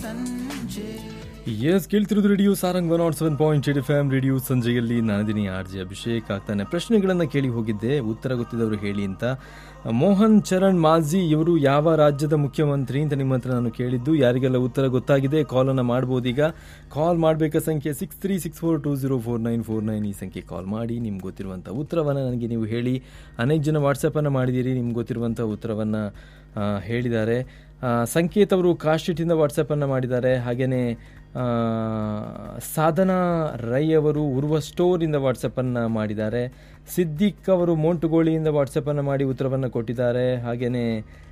ಸಂಜೆ ಎಸ್ ಕೇಳ್ತಿರೋದು radio Sarang one nought seven point eight F M radio ಸಂಜೆಯಲ್ಲಿ ನಾನಿದ್ದೀನಿ ಆರ್ ಜೆ ಅಭಿಷೇಕ್ ಆಗ್ತಾನೆ ಪ್ರಶ್ನೆಗಳನ್ನು ಕೇಳಿ ಹೋಗಿದ್ದೆ ಉತ್ತರ ಗೊತ್ತಿದ್ದವರು ಹೇಳಿ ಅಂತ ಮೋಹನ್ ಚರಣ್ ಮಾಝಿ ಇವರು ಯಾವ ರಾಜ್ಯದ ಮುಖ್ಯಮಂತ್ರಿ ಅಂತ ನಿಮ್ಮ ಹತ್ರ ನಾನು ಕೇಳಿದ್ದು ಯಾರಿಗೆಲ್ಲ ಉತ್ತರ ಗೊತ್ತಾಗಿದೆ ಕಾಲನ್ನು ಮಾಡ್ಬೋದು ಈಗ ಕಾಲ್ ಮಾಡಬೇಕಾ ಸಂಖ್ಯೆ six three six four two zero four nine four nine ಈ ಸಂಖ್ಯೆ ಕಾಲ್ ಮಾಡಿ ನಿಮ್ಗೆ ಗೊತ್ತಿರುವಂಥ ಉತ್ತರವನ್ನು ನನಗೆ ನೀವು ಹೇಳಿ ಅನೇಕ ಜನ ವಾಟ್ಸಪ್ಪನ್ನು ಮಾಡಿದ್ದೀರಿ ನಿಮ್ಗೆ ಗೊತ್ತಿರುವಂಥ ಉತ್ತರವನ್ನು ಹೇಳಿದ್ದಾರೆ ಆ, ಸಂಕೇತ್ ಅವರು ಕಾಶಿಟಿಂದ ವಾಟ್ಸಪ್ಪನ್ನು ಮಾಡಿದ್ದಾರೆ ಹಾಗೆಯೇ ಆ, ಸಾಧನಾ ರೈ ಅವರು ಉರ್ವ ಸ್ಟೋರಿಂದ ವಾಟ್ಸಪ್ಪನ್ನು ಮಾಡಿದ್ದಾರೆ ಸಿದ್ದಿಕ್ ಅವರು ಮೋಂಟುಗೋಳಿಯಿಂದ ವಾಟ್ಸಪ್ಪನ್ನು ಮಾಡಿ ಉತ್ತರವನ್ನು ಕೊಟ್ಟಿದ್ದಾರೆ ಹಾಗೆಯೇ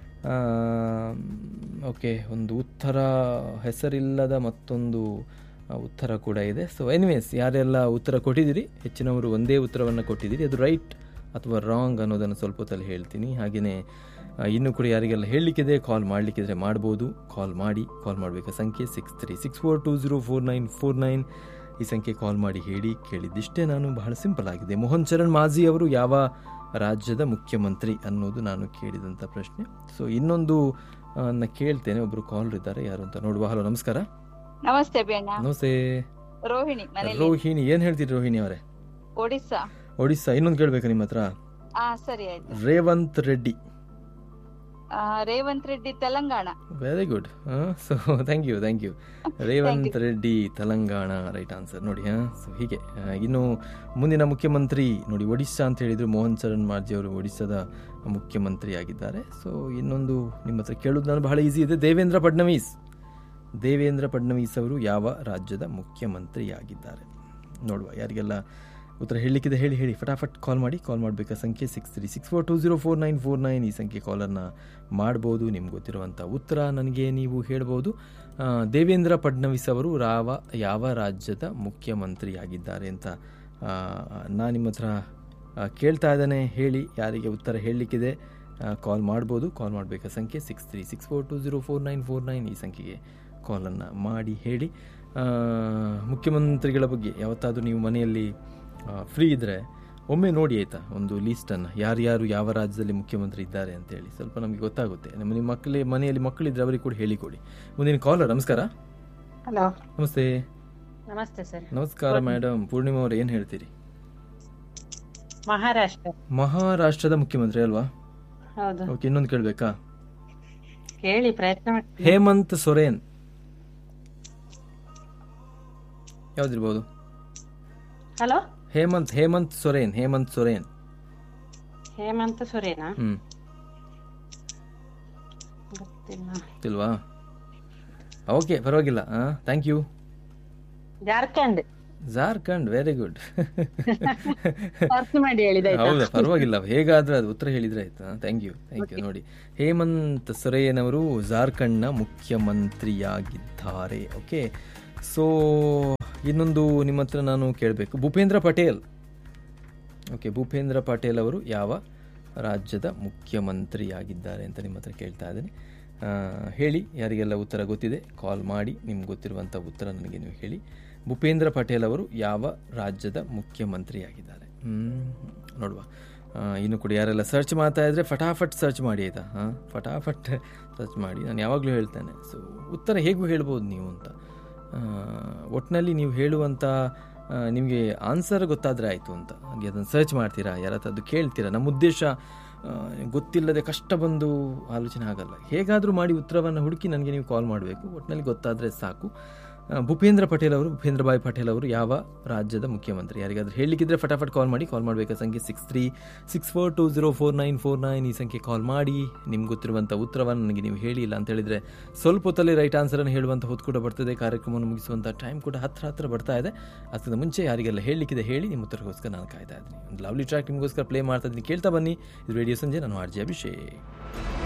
ಓಕೆ ಒಂದು ಉತ್ತರ ಹೆಸರಿಲ್ಲದ ಮತ್ತೊಂದು ಆ, ಉತ್ತರ ಕೂಡ ಇದೆ ಸೊ ಎನಿವೇಸ್ ಯಾರೆಲ್ಲ ಉತ್ತರ ಕೊಟ್ಟಿದ್ದೀರಿ ಹೆಚ್ಚಿನವರು ಒಂದೇ ಉತ್ತರವನ್ನು ಕೊಟ್ಟಿದ್ದೀರಿ ಅದು ರೈಟ್ ಅಥವಾ ರಾಂಗ್ ಅನ್ನೋದನ್ನು ಸ್ವಲ್ಪ ಹೊತ್ತಲ್ಲಿ ಹೇಳ್ತೀನಿ ಹಾಗೆಯೇ ಆ, ಇನ್ನೂ ಕೂಡ ಯಾರಿಗೆಲ್ಲ ಹೇಳಲಿಕ್ಕಿದೆ ಕಾಲ್ ಮಾಡಲಿಕ್ಕಿದ್ರೆ ಮಾಡ್ಬೋದು ಕಾಲ್ ಮಾಡಿ ಕಾಲ್ ಮಾಡಬೇಕಾ ಸಂಖ್ಯೆ six three six four two zero four nine four nine ಈ ಸಂಖ್ಯೆ ಕಾಲ್ ಮಾಡಿ ಹೇಳಿ ಕೇಳಿದ್ದಿಷ್ಟೇ ನಾನು ಬಹಳ ಸಿಂಪಲ್ ಆಗಿದೆ ಮೋಹನ್ ಚರಣ್ ಮಾಝಿ ಅವರು ಯಾವ ರಾಜ್ಯದ ಮುಖ್ಯಮಂತ್ರಿ ಅನ್ನೋದು ನಾನು ಕೇಳಿದಂಥ ಪ್ರಶ್ನೆ ಸೊ ಇನ್ನೊಂದು ಆ, ನ ಕೇಳ್ತೇನೆ ಒಬ್ಬರು ಕಾಲ್ ಇದ್ದಾರೆ ಯಾರು ಅಂತ ನೋಡುವ ಹಲೋ ನಮಸ್ಕಾರ ನಮಸ್ತೆ ಬೇಣ್ಣ ನಮಸ್ತೆ ರೋಹಿಣಿ ಮನೇಲಿ ರೋಹಿಣಿ ಏನು ಹೇಳ್ತೀರಿ ರೋಹಿಣಿ ಅವರೇ ಒಡಿಸ್ಸಾ ಒಡಿಸ್ಸಾ ಇನ್ನೊಂದು ಕೇಳಬೇಕಾ ನಿಮ್ಮ ಹತ್ರ ಹಾ ಸರಿ ಆಯ್ತು ರೇವಂತ್ ರೆಡ್ಡಿ ಆ, Revanth Reddy Telangana very good so thank you thank you Revanth Reddy Telangana right answer ನೋಡಿ ಹಾಂ ಸೊ ಹೀಗೆ ಆ, ಇನ್ನು ಮುಂದಿನ ಮುಖ್ಯಮಂತ್ರಿ ನೋಡಿ ಒಡಿಸ್ಸಾ ಅಂತ ಹೇಳಿದ್ರು ಮೋಹನ್ ಚರಣ್ ಮಾರ್ಜಿ ಅವರು ಒಡಿಸ್ಸಾದ ಮುಖ್ಯಮಂತ್ರಿ ಆಗಿದ್ದಾರೆ ಸೊ ಇನ್ನೊಂದು ನಿಮ್ಮ ಹತ್ರ ಕೇಳೋದು ನಾನು ಬಹಳ ಈಸಿ ಇದೆ ದೇವೇಂದ್ರ ಫಡ್ನವೀಸ್ ದೇವೇಂದ್ರ ಫಡ್ನವೀಸ್ ಅವರು ಯಾವ ರಾಜ್ಯದ ಮುಖ್ಯಮಂತ್ರಿಯಾಗಿದ್ದಾರೆ ನೋಡುವ ಯಾರಿಗೆಲ್ಲ ಉತ್ತರ ಹೇಳಲಿಕ್ಕಿದೆ ಹೇಳಿ ಹೇಳಿ ಫಟಾಫಟ್ ಕಾಲ್ ಮಾಡಿ ಕಾಲ್ ಮಾಡಬೇಕಾ ಸಂಖ್ಯೆ six three six four two zero four nine four nine ಈ ಸಂಖ್ಯೆ ಕಾಲನ್ನು ಮಾಡ್ಬೋದು ನಿಮ್ಗೆ ಗೊತ್ತಿರುವಂಥ ಉತ್ತರ ನನಗೆ ನೀವು ಹೇಳ್ಬೋದು ಆ, ದೇವೇಂದ್ರ ಫಡ್ನವೀಸ್ ಅವರು ರಾವ ಯಾವ ರಾಜ್ಯದ ಮುಖ್ಯಮಂತ್ರಿಯಾಗಿದ್ದಾರೆ ಅಂತ ನಾನು ನಿಮ್ಮ ಹತ್ರ ಆ, ಕೇಳ್ತಾ ಇದ್ದಾನೆ ಹೇಳಿ ಯಾರಿಗೆ ಉತ್ತರ ಹೇಳಲಿಕ್ಕಿದೆ ಕಾಲ್ ಮಾಡ್ಬೋದು ಕಾಲ್ ಮಾಡಬೇಕಾ ಸಂಖ್ಯೆ six three six four two zero four nine four nine ಈ ಸಂಖ್ಯೆಗೆ ಕಾಲನ್ನು ಮಾಡಿ ಹೇಳಿ ಆ, ಮುಖ್ಯಮಂತ್ರಿಗಳ ಬಗ್ಗೆ ಯಾವತ್ತಾದರೂ ನೀವು ಮನೆಯಲ್ಲಿ ಫ್ರೀ ಇದ್ದರೆ ಒಮ್ಮೆ ನೋಡಿ ಆಯಿತಾ ಒಂದು ಲೀಸ್ಟನ್ನು ಯಾರ್ಯಾರು ಯಾವ ರಾಜ್ಯದಲ್ಲಿ ಮುಖ್ಯಮಂತ್ರಿ ಇದ್ದಾರೆ ಅಂತೇಳಿ ಸ್ವಲ್ಪ ನಮಗೆ ಗೊತ್ತಾಗುತ್ತೆ ನಿಮ್ಮ ನಿಮ್ಮ ಮಕ್ಕಳೇ ಮನೆಯಲ್ಲಿ ಮಕ್ಕಳಿದ್ರೆ ಅವರಿಗೆ ಕೂಡ ಹೇಳಿಕೊಡಿ ಮುಂದಿನ ಕಾಲರ್ ನಮಸ್ಕಾರ ಹಲೋ ನಮಸ್ತೆ ನಮಸ್ತೆ ಸರ್ ನಮಸ್ಕಾರ ಮೇಡಮ್ ಪೂರ್ಣಿಮಾ ಅವರು ಏನು ಹೇಳ್ತೀರಿ ಮಹಾರಾಷ್ಟ್ರ ಮಹಾರಾಷ್ಟ್ರದ ಮುಖ್ಯಮಂತ್ರಿ ಅಲ್ವಾ ಹೌದು ಓಕೆ ಇನ್ನೊಂದು ಕೇಳಬೇಕಾ ಕೇಳಿ ಪ್ರಯತ್ನ ಮಾಡ್ತೀನಿ ಹೇಮಂತ್ ಸೊರೇನ್ ಯಾವ್ದಿರ್ಬೋದು ಹಲೋ ಹೇಮಂತ್ ಹೇಮಂತ್ ಸೊರೇನ್ ಹೇಮಂತ್ ಸೊರೇನ್ ಹೇಮಂತ ಸೊರೇನಾ ಹ್ಮ್ ಗೊತ್ತಿಲ್ಲ ಗೊತ್ತಿಲ್ವಾ ಓಕೆ ಪರವಾಗಿಲ್ಲ thank you Jharkhand Jharkhand very good ಅರ್ಥ ಮಾಡಿ ಹೇಳಿದಾಯ್ತಾ ಹೌದಾ ಪರವಾಗಿಲ್ಲ ಹೇಗಾದ್ರೆ ಅದು ಉತ್ತರ ಹೇಳಿದ್ರೆ ಆಯ್ತಾ ಥ್ಯಾಂಕ್ ಯು ಥ್ಯಾಂಕ್ ಯು ನೋಡಿ ಹೇಮಂತ್ ಸೊರೇನ್ ಅವರು ಜಾರ್ಖಂಡ್ನ ಮುಖ್ಯಮಂತ್ರಿಯಾಗಿದ್ದಾರೆ ಓಕೆ ಸೊ ಇನ್ನೊಂದು ನಿಮ್ಮ ಹತ್ರ ನಾನು ಕೇಳಬೇಕು ಭೂಪೇಂದ್ರ ಪಟೇಲ್ ಓಕೆ ಭೂಪೇಂದ್ರ ಪಟೇಲ್ ಅವರು ಯಾವ ರಾಜ್ಯದ ಮುಖ್ಯಮಂತ್ರಿಯಾಗಿದ್ದಾರೆ ಅಂತ ನಿಮ್ಮ ಹತ್ರ ಕೇಳ್ತಾ ಇದ್ದೀನಿ ಆ, ಹೇಳಿ ಯಾರಿಗೆಲ್ಲ ಉತ್ತರ ಗೊತ್ತಿದೆ ಕಾಲ್ ಮಾಡಿ ನಿಮ್ಗೆ ಗೊತ್ತಿರುವಂಥ ಉತ್ತರ ನನಗೆ ನೀವು ಹೇಳಿ ಭೂಪೇಂದ್ರ ಪಟೇಲ್ ಅವರು ಯಾವ ರಾಜ್ಯದ ಮುಖ್ಯಮಂತ್ರಿಯಾಗಿದ್ದಾರೆ ಹ್ಮ್, ನೋಡುವ ಆ, ಇನ್ನು ಕೂಡ ಯಾರೆಲ್ಲ ಸರ್ಚ್ ಮಾಡ್ತಾ ಇದ್ರೆ ಫಟಾಫಟ್ ಸರ್ಚ್ ಮಾಡಿ ಆಯಿತಾ ಹಾಂ ಫಟಾಫಟ್ ಸರ್ಚ್ ಮಾಡಿ ನಾನು ಯಾವಾಗಲೂ ಹೇಳ್ತೇನೆ ಸೊ ಉತ್ತರ ಹೇಗೂ ಹೇಳ್ಬೋದು ನೀವು ಅಂತ ಆ, ಒಟ್ಟಿನಲ್ಲಿ ನೀವು ಹೇಳುವಂಥ ನಿಮಗೆ ಆನ್ಸರ್ ಗೊತ್ತಾದರೆ ಆಯಿತು ಅಂತ ಹಾಗೆ ಅದನ್ನು ಸರ್ಚ್ ಮಾಡ್ತೀರಾ ಯಾರ ಹತ್ರ ಅದು ಕೇಳ್ತೀರಾ ನಮ್ಮ ಉದ್ದೇಶ ಆ, ಗೊತ್ತಿಲ್ಲದೆ ಕಷ್ಟ ಬಂದು ಆಲೋಚನೆ ಆಗಲ್ಲ ಹೇಗಾದರೂ ಮಾಡಿ ಉತ್ತರವನ್ನು ಹುಡುಕಿ ನನಗೆ ನೀವು ಕಾಲ್ ಮಾಡಬೇಕು ಒಟ್ಟಿನಲ್ಲಿ ಗೊತ್ತಾದರೆ ಸಾಕು ಆ, ಭೂಪೇಂದ್ರ ಪಟೇಲ್ ಅವರು ಭೂಪೇಂದ್ರ ಭಾಯ್ ಪಟೇಲ್ ಅವರು ಯಾವ ರಾಜ್ಯದ ಮುಖ್ಯಮಂತ್ರಿ ಯಾರಿಗಾದ್ರೂ ಹೇಳಲಿಕ್ಕಿದ್ರೆ ಫಟಾಫಟ್ ಕಾಲ್ ಮಾಡಿ ಕಾಲ್ ಮಾಡಬೇಕಾ ಸಂಖ್ಯೆ six three six four two zero four nine four nine ಈ ಸಂಖ್ಯೆ ಕಾಲ್ ಮಾಡಿ ನಿಮ್ಗೆ ಗೊತ್ತಿರುವಂಥ ಉತ್ತರವನ್ನು ನನಗೆ ನೀವು ಹೇಳಿ ಇಲ್ಲ ಅಂತ ಹೇಳಿದರೆ ಸ್ವಲ್ಪ ಹೊತ್ತಲ್ಲಿ ರೈಟ್ ಆನ್ಸರನ್ನು ಹೇಳುವಂಥ ಹೊತ್ತು ಕೂಡ ಬರ್ತದೆ ಕಾರ್ಯಕ್ರಮವನ್ನು ಮುಗಿಸುವಂಥ ಟೈಮ್ ಕೂಡ ಹತ್ರ ಹತ್ರ ಬರ್ತಾ ಇದೆ ಅದಕ್ಕಿಂತ ಮುಂಚೆ ಯಾರಿಗೆಲ್ಲ ಹೇಳಲಿಕ್ಕಿದೆ ಹೇಳಿ ನಿಮ್ಮ ಉತ್ತರಕ್ಕೋಸ್ಕರ ನಾನು ಕಾಯ್ತಾ ಇದ್ದೀನಿ ಒಂದು ಲವ್ಲಿ ಟ್ರ್ಯಾಕ್ ನಿಮಗೋಸ್ಕರ ಪ್ಲೇ ಮಾಡ್ತಾ ಇದ್ದೀನಿ ಕೇಳ್ತಾ ಬನ್ನಿ ಇದು ರೇಡಿಯೋ ಸಂಜೆ ನಾನು ಆರ್ ಜೆ ಅಭಿಷೇಕ್